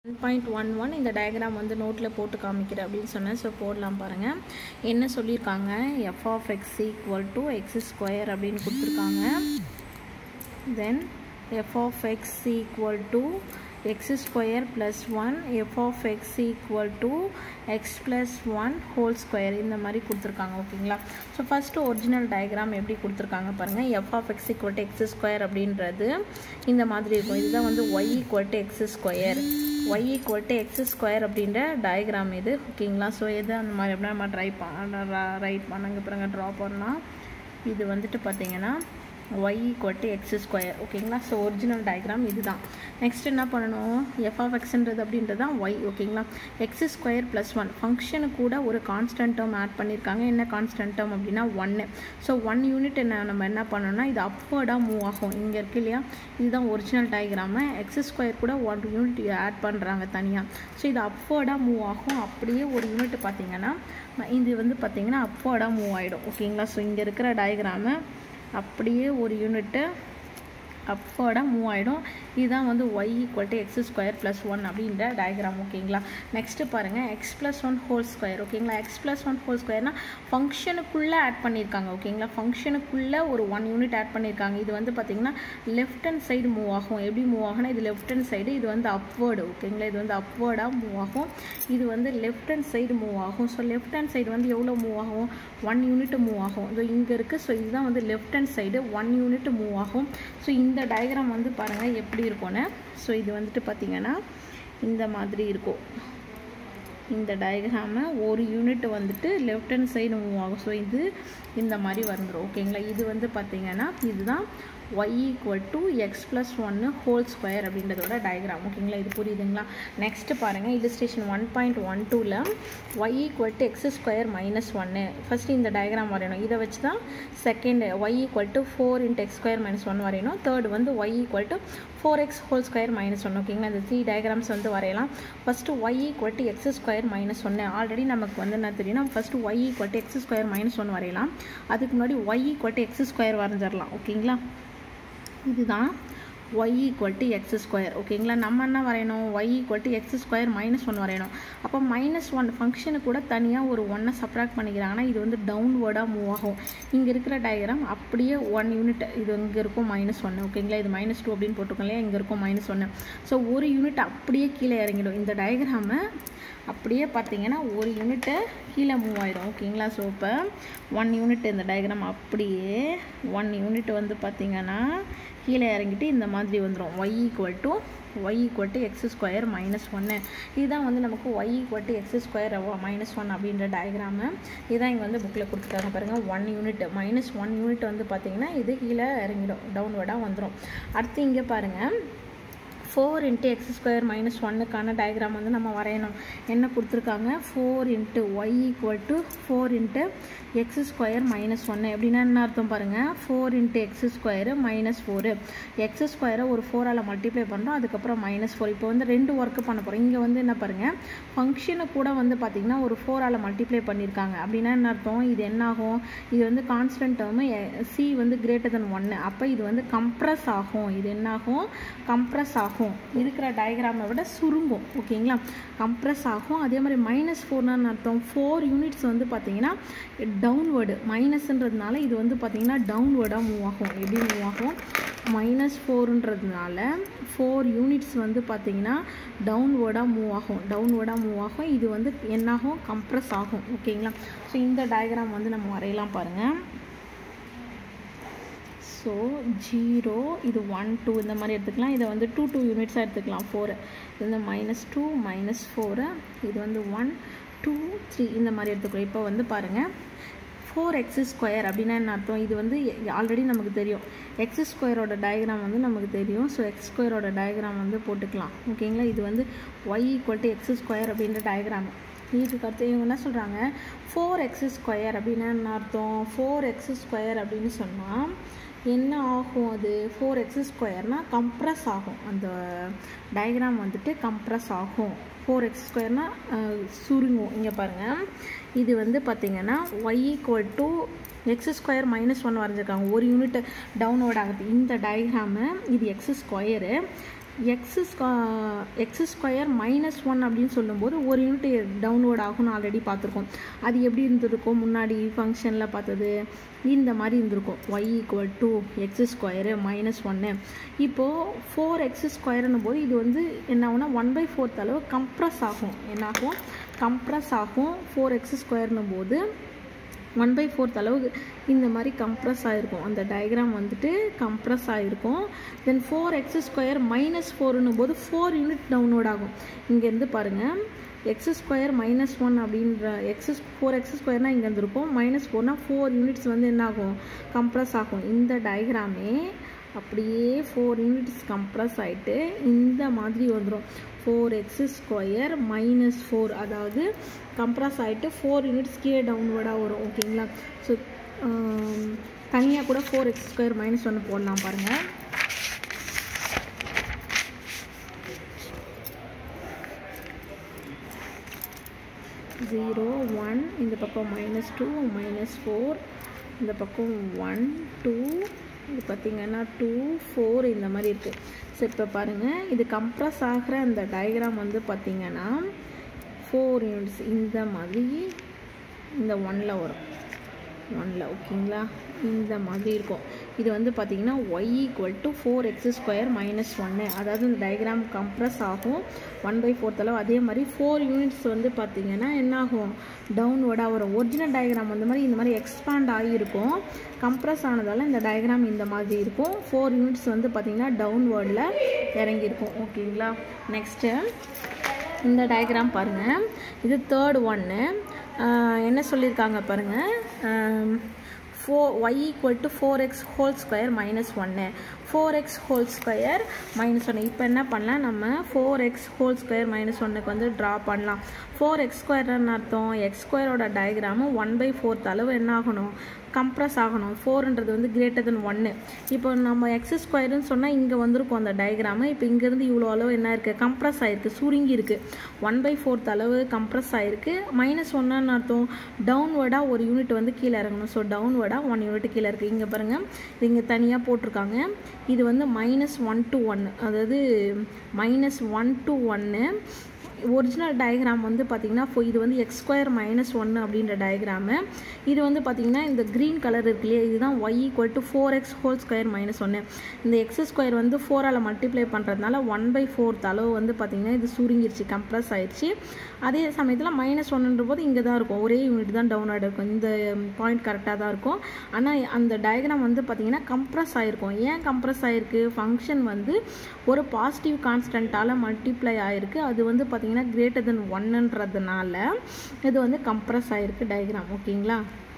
one point one one இந்த diagram வந்து நோட்டில் போட்டு காமிக்கிறேன் அப்படின்னு சொன்னேன் ஸோ போடலாம் பாருங்கள் என்ன சொல்லியிருக்காங்க F of X equal to X square அப்படின்னு கொடுத்துருக்காங்க then F of X equal to X square plus one F of X equal to X plus one whole square இந்த மாதிரி கொடுத்துருக்காங்க ஓகேங்களா ஸோ ஃபஸ்ட்டு ஒரிஜினல் டயக்ராம் எப்படி கொடுத்துருக்காங்க பாருங்கள் F of X equal to X square அப்படின்றது இந்த மாதிரி இருக்கும் இதுதான் வந்து Y equal to X square Y equal to X square அப்படின்ற டயக்ராம் இது ஓகேங்களா ஸோ எது அந்த மாதிரி அப்படின்னா நம்ம ட்ரை பண்ண ரைட் பண்ணுங்க பிறகு ட்ரா பண்ணலாம் இது வந்துட்டு பார்த்தீங்கன்னா Y equal to X square ஓகேங்களா ஸோ ஒரிஜினல் டயக்ராம் இதுதான் நெக்ஸ்ட் என்ன பண்ணணும் எஃப் ஆஃப் எக்ஸ்ன்றது அப்படின்றது தான் ஒய் ஓகேங்களா X square plus one function கூட ஒரு கான்ஸ்டன்ட் டேர்ம் ஆட் பண்ணியிருக்காங்க என்ன கான்ஸ்டன்ட் டேர்ம் அப்படின்னா ஒன்று ஸோ ஒன் யூனிட் என்ன நம்ம என்ன பண்ணோம்னா இது அப்வர்டாக மூவ் ஆகும் இங்கே இருக்கு இல்லையா இதுதான் ஒரிஜினல் டயக்ராமு எக்ஸ் ஸ்கொயர் கூட ஒன் யூனிட் ஆட் பண்ணுறாங்க தனியாக ஸோ இது அப்வர்டாக மூவ் ஆகும் அப்படியே ஒரு யூனிட் பார்த்தீங்கன்னா இது வந்து பார்த்தீங்கன்னா அப்வர்டாக மூவ் ஆகிடும் ஓகேங்களா ஸோ இங்கே இருக்கிற டயக்ராமு அப்படியே ஒரு யூனிட்டு அப்வர்டாக மூவ் ஆகிடும் இதுதான் வந்து Y equal to X square plus one அப்படின்ற டயக்ராம் ஓகேங்களா நெக்ஸ்ட்டு பாருங்கள் X plus one whole square ஓகேங்களா எக்ஸ் ப்ளஸ் ஒன் ஹோல் ஸ்கொயர்னால் ஃபங்க்ஷனுக்குள்ளே ஆட் பண்ணியிருக்காங்க ஓகேங்களா ஃபங்க்ஷனுக்குள்ளே ஒரு ஒன் யூனிட் ஆட் பண்ணியிருக்காங்க இது வந்து பார்த்திங்கன்னா லெஃப்ட் ஹேண்ட் சைடு மூவ் ஆகும் எப்படி மூவ் ஆகும்னா இது லெஃப்ட் ஹேண்ட் சைடு இது வந்து அப்வேர்டு ஓகேங்களா இது வந்து அப்வேர்டாக மூவ் ஆகும் இது வந்து லெஃப்ட் ஹேண்ட் சைடு மூவ் ஆகும் ஸோ லெஃப்ட் ஹேண்ட் சைடு வந்து எவ்வளோ மூவ் ஆகும் ஒன் யூனிட் மூவ் ஆகும் ஸோ இங்கே இருக்குது ஸோ இதுதான் வந்து left hand side one unit move ஆகும் ஸோ இந்த டயக்ராம் வந்து பாருங்கள் எப்படி இருக்கும்னு ஸோ இது வந்துட்டு பார்த்திங்கன்னா இந்த மாதிரி இருக்கும் இந்த டயக்ராமை ஒரு யூனிட் வந்துட்டு லெஃப்ட் ஹேண்ட் சைடு மூவ் ஆகும் ஸோ இது இந்த மாதிரி வந்துடும் ஓகேங்களா இது வந்து பார்த்திங்கன்னா இதுதான் Y equal to X plus ஒன்று ஹோல் ஸ்கொயர் அப்படின்றதோட டயக்ராம் ஓகேங்களா இது புரியுதுங்களா நெக்ஸ்ட்டு பாருங்கள் இல்லுஸ்ட்ரேஷன் ஒன் பாயிண்ட் ஒன் டூவில் Y equal to X square minus ஒன்று ஃபஸ்ட்டு இந்த டயக்ராம் வரையணும் இதை வச்சு தான் second Y equal to four into X square minus one வரையணும் தேர்ட் வந்து Y equal to four X whole square minus one ஓகேங்களா இந்த த்ரீ டயக்ராம்ஸ் வந்து வரையலாம் first Y equal to X square minus ஒன்று ஆல்ரெடி நமக்கு வந்து என்ன தெரியும் first Y equal to X square minus one வரையலாம் அதுக்கு முன்னாடி Y equal to X square வரைஞ்சிடலாம் ஓகேங்களா இதுதான் Y equal to X square ஓகேங்களா நம்ம என்ன வரையணும் Y equal to X square minus one வரையணும் அப்போ மைனஸ் ஒன் ஃபங்க்ஷனு கூட தனியாக ஒரு ஒன்னை சப்ராக்ட் பண்ணிக்கிறாங்கன்னா இது வந்து டவுன்வேர்டாக மூவ் ஆகும் இங்கே இருக்கிற டயக்ராம் அப்படியே ஒன் யூனிட் இது இங்கே இருக்கும் மைனஸ் ஒன்று ஓகேங்களா இது மைனஸ் டூ அப்படின்னு போட்டிருக்கோம் இல்லையா இங்கே இருக்கும் மைனஸ் ஒன்று ஸோ ஒரு யூனிட் அப்படியே கீழே இறங்கிடும் இந்த டயக்ராமை அப்படியே பார்த்தீங்கன்னா ஒரு யூனிட்டு கீழே மூவ் ஆயிடும் ஓகேங்களா ஸோ இப்போ ஒன் யூனிட் இந்த டயக்ராம் அப்படியே ஒன் யூனிட் வந்து பார்த்திங்கன்னா கீழே இறங்கிட்டு இந்த மாதிரி வந்துடும் Y equal to Y equal to X square minus ஒன்று இதுதான் வந்து நமக்கு Y equal to X square minus one அப்படின்ற டயக்ராமு இதுதான் இங்கே வந்து புக்கில் கொடுத்துருக்காங்க பாருங்கள் one unit minus one unit வந்து பார்த்திங்கன்னா இது கீழே இறங்கிடும் டவுன்வர்டாக வந்துடும் அடுத்து இங்கே பாருங்கள் four into X square minus ஒன்னுக்கான டயக்ராம் வந்து நம்ம வரையணும் என்ன கொடுத்துருக்காங்க four into Y equal to four into X square minus ஒன்று எப்படின்னா என்ன அர்த்தம் பாருங்கள் four into X square minus four X ஸ்கொயரை ஒரு ஃபோரால் மல்டிப்ளை பண்ணுறோம் அதுக்கப்புறம் மைனஸ் ஃபோர் இப்போ வந்து ரெண்டு ஒர்க்கு பண்ண போகிறோம் இங்கே வந்து என்ன பாருங்கள் ஃபங்க்ஷனை கூட வந்து பார்த்திங்கன்னா ஒரு ஃபோரால் மல்டிப்ளை பண்ணியிருக்காங்க அப்படின்னா என்ன அர்த்தம் இது என்ன ஆகும் இது வந்து கான்ஸ்டன்ட் டேர்மு சி வந்து கிரேட்டர் தென் ஒன்று அப்போ இது வந்து கம்ப்ரஸ் ஆகும் இது என்ன ஆகும் கம்ப்ரஸ் ஆகும் இருக்கிற டயக்ராமை விட சுருங்கும் ஓகேங்களா கம்ப்ரஸ் ஆகும் அதே மாதிரி மைனஸ் ஃபோர்னு அர்த்தம் ஃபோர் யூனிட்ஸ் வந்து பார்த்தீங்கன்னா டவுன்வேர்டு மைனஸ்ன்றதுனால இது வந்து பார்த்தீங்கன்னா டவுன்வேர்டாக மூவ் ஆகும் எப்படி மூவ் ஆகும் மைனஸ் ஃபோருன்றதுனால ஃபோர் யூனிட்ஸ் வந்து பார்த்தீங்கன்னா டவுன்வேர்டாக மூவ் ஆகும் டவுன்வேர்டாக மூவ் ஆகும் இது வந்து என்னாகும் கம்ப்ரஸ் ஆகும் ஓகேங்களா ஸோ இந்த டயக்ராம் வந்து நம்ம வரையலாம் பாருங்கள் ஸோ ஜீரோ இது ஒன் டூ இந்த மாதிரி எடுத்துக்கலாம் இதை வந்து டூ டூ யூனிட்ஸாக எடுத்துக்கலாம் ஃபோரு இது வந்து மைனஸ் டூ மைனஸ் ஃபோரு இது வந்து ஒன் டூ த்ரீ இந்த மாதிரி எடுத்துக்கலாம் இப்போ வந்து பாருங்கள் ஃபோர் எக்ஸ் ஸ்கொயர் அப்படின்னா என்ன அர்த்தம் இது வந்து ஆல்ரெடி நமக்கு தெரியும் எக்ஸ் ஸ்கொயரோட டயக்ராம் வந்து நமக்கு தெரியும் ஸோ எக்ஸ் ஸ்கொயரோட டயக்ராம் வந்து போட்டுக்கலாம் ஓகேங்களா இது வந்து Y equal to X square அப்படின்ற டயக்ராம் இதுக்கு அடுத்து இவங்க என்ன சொல்கிறாங்க ஃபோர் எக்ஸ் ஸ்கொயர் அப்படின்னா என்ன அர்த்தம் ஃபோர் எக்ஸ் ஸ்கொயர் அப்படின்னு சொன்னால் என்ன ஆகும் அது ஃபோர் எக்ஸ் ஸ்கொயர்னால் கம்ப்ரஸ் ஆகும் அந்த டயக்ராம் வந்துட்டு கம்ப்ரஸ் ஆகும் ஃபோர் எக்ஸ் ஸ்கொயர்னால் சுருங்கும் இங்கே பாருங்கள் இது வந்து பார்த்திங்கன்னா Y equal to X square minus one வரைஞ்சிருக்காங்க ஒரு யூனிட் டவுன்வோர்ட் ஆகுது இந்த டயக்ராமு இது X square X X square minus one அப்படின்னு சொல்லும்போது ஒரு யூனிட் டவுன்லோட் ஆகும்னு ஆல்ரெடி பார்த்துருக்கோம் அது எப்படி இருந்திருக்கும் முன்னாடி ஃபங்க்ஷனில் பார்த்தது இந்த மாதிரி இருந்திருக்கும் Y equal to X square minus ஒன்று இப்போது ஃபோர் எக்ஸ் ஸ்கொயர்னும் போது இது வந்து என்ன ஆகும்னா ஒன் பை ஃபோர்த் அளவு கம்ப்ரஸ் ஆகும் என்னாகும் கம்ப்ரஸ் ஆகும் ஃபோர் எக்ஸ் ஸ்கொயர்னும் போது ஒன் பை ஃபோர்த் அளவுக்கு இந்த மாதிரி கம்ப்ரஸ் ஆகிருக்கும் அந்த டயக்ராம் வந்துட்டு கம்ப்ரஸ் ஆகிருக்கும் then four X square minus ஃபோர்னும் போது ஃபோர் யூனிட் டவுன்லோட் ஆகும் இங்கேருந்து பாருங்கள் எக்ஸ் ஸ்கொயர் மைனஸ் ஒன் அப்படின்ற எக்ஸ் ஃபோர் எக்ஸ் ஸ்கொயர்னால் இங்கே இருந்திருக்கும் மைனஸ் ஃபோர்னால் ஃபோர் யூனிட்ஸ் வந்து என்ன ஆகும் கம்ப்ரஸ் ஆகும் இந்த டயக்ராமே அப்படியே ஃபோர் யூனிட்ஸ் கம்ப்ரஸ் ஆகிட்டு இந்த மாதிரி வந்துடும் four X square minus four அதாவது கம்ப்ரஸ் ஆகிட்டு ஃபோர் யூனிட்ஸ் கீழே டவுன்வர்டாக வரும் ஓகேங்களா ஸோ தனியாக கூட ஃபோர் எக்ஸ் ஸ்கொயர் மைனஸ் ஒன்று போடலாம் பாருங்கள் ஜீரோ ஒன் இந்த பக்கம் மைனஸ் டூ மைனஸ் ஃபோர் இந்த பக்கம் ஒன் டூ இது பார்த்திங்கன்னா டூ ஃபோர் இந்த மாதிரி இருக்குது ஸோ இப்போ பாருங்கள் இது கம்ப்ரஸ் ஆகிற அந்த டயக்ராம் வந்து பார்த்திங்கன்னா ஃபோர் யூனிட்ஸ் இந்த மாதிரி இந்த ஒனில் வரும் ஒனில் ஓகேங்களா இந்த மாதிரி இருக்கும் இது வந்து பார்த்திங்கன்னா Y equal to four X square minus ஒன்று அதாவது இந்த டயக்ராம் கம்ப்ரஸ் ஆகும் ஒன் பை ஃபோர்த் அளவு அதே மாதிரி ஃபோர் யூனிட்ஸ் வந்து பார்த்திங்கன்னா என்ன ஆகும் டவுன்வர்டாக வரும் ஒரிஜினல் டயக்ராம் வந்து மாதிரி இந்த மாதிரி எக்ஸ்பேண்ட் ஆகியிருக்கும் கம்ப்ரஸ் ஆனதால் இந்த டயக்ராம் இந்த மாதிரி இருக்கும் ஃபோர் யூனிட்ஸ் வந்து பார்த்திங்கன்னா டவுன்வேர்டில் இறங்கியிருக்கும் ஓகேங்களா நெக்ஸ்ட்டு இந்த டயக்ராம் பாருங்கள் இது தேர்ட் ஒன்று என்ன சொல்லியிருக்காங்க பாருங்கள் four Y equal to four X whole square minus ஒன்று four X whole square minus ஒன்று இப்போ என்ன பண்ணலாம் நம்ம four X whole square minus ஒன்றுக்கு வந்து ட்ரா பண்ணலாம் ஃபோர் எக்ஸ் ஸ்கொயர்னு அர்த்தம் எக்ஸ் ஸ்கொயரோட டயக்ராமு ஒன் பை ஃபோர்த் அளவு என்ன ஆகணும் கம்ப்ரஸ் ஆகணும் ஃபோர்ன்றது வந்து கிரேட்டர் தென் ஒன்று இப்போ நம்ம எக்ஸ் ஸ்கொயர்னு சொன்னால் இங்கே வந்திருக்கும் அந்த டயக்ராமு இப்போ இங்கேருந்து இவ்வளோ அளவு என்ன இருக்குது கம்ப்ரஸ் ஆகிருக்கு சுருங்கி இருக்குது ஒன் பை ஃபோர்த் அளவு கம்ப்ரஸ் ஆகிருக்கு மைனஸ் ஒன்றுன்னு அர்த்தம் டவுன்வர்டாக ஒரு யூனிட் வந்து கீழே இறங்கணும் ஸோ டவுன்வர்டாக ஒன் யூனிட் கீழே இருக்குது இங்கே பாருங்கள் இது இங்கே தனியாக போட்டிருக்காங்க இது வந்து மைனஸ் ஒன் டு ஒன்று அதாவது மைனஸ் ஒன் டு ஒன்று ஒரிஜினல் டயக்ராம் வந்து பார்த்திங்கன்னா இது வந்து எக்ஸ் ஸ்கொயர் மைனஸ் ஒன்று அப்படின்ற டயக்ராமு இது வந்து பார்த்திங்கன்னா இந்த க்ரீன் கலர் இருக்கு இல்லையா இதுதான் Y equal to four X whole square minus ஒன்று இந்த எக்ஸ் ஸ்கொயர் வந்து ஃபோரால் மல்டிப்ளை பண்ணுறதுனால ஒன் பை ஃபோர்த் அளவு வந்து பார்த்திங்கன்னா இது சுருங்கிருச்சு கம்ப்ரஸ் ஆயிடுச்சு அதே சமயத்தில் மைனஸ் ஒன்றுன்ற போது இங்கே தான் இருக்கும் ஒரே யூனிட் தான் டவுன் ஆகிட்டு இருக்கும் இந்த பாயிண்ட் கரெக்டாக தான் இருக்கும் ஆனால் அந்த டயக்ராம் வந்து பார்த்திங்கன்னா கம்ப்ரஸ் ஆகிருக்கும் ஏன் கம்ப்ரஸ் ஆகிருக்கு ஃபங்க்ஷன் வந்து ஒரு பாசிட்டிவ் கான்ஸ்டண்ட்டால் மல்டிப்ளை ஆகிருக்கு அது வந்து பார்த்திங்கன்னா கிரேட்டர் தென் ஒன்னுன்றதுனால இது வந்து கம்ப்ரஸ் ஆகிருக்கு டயக்ராம் ஓகேங்களா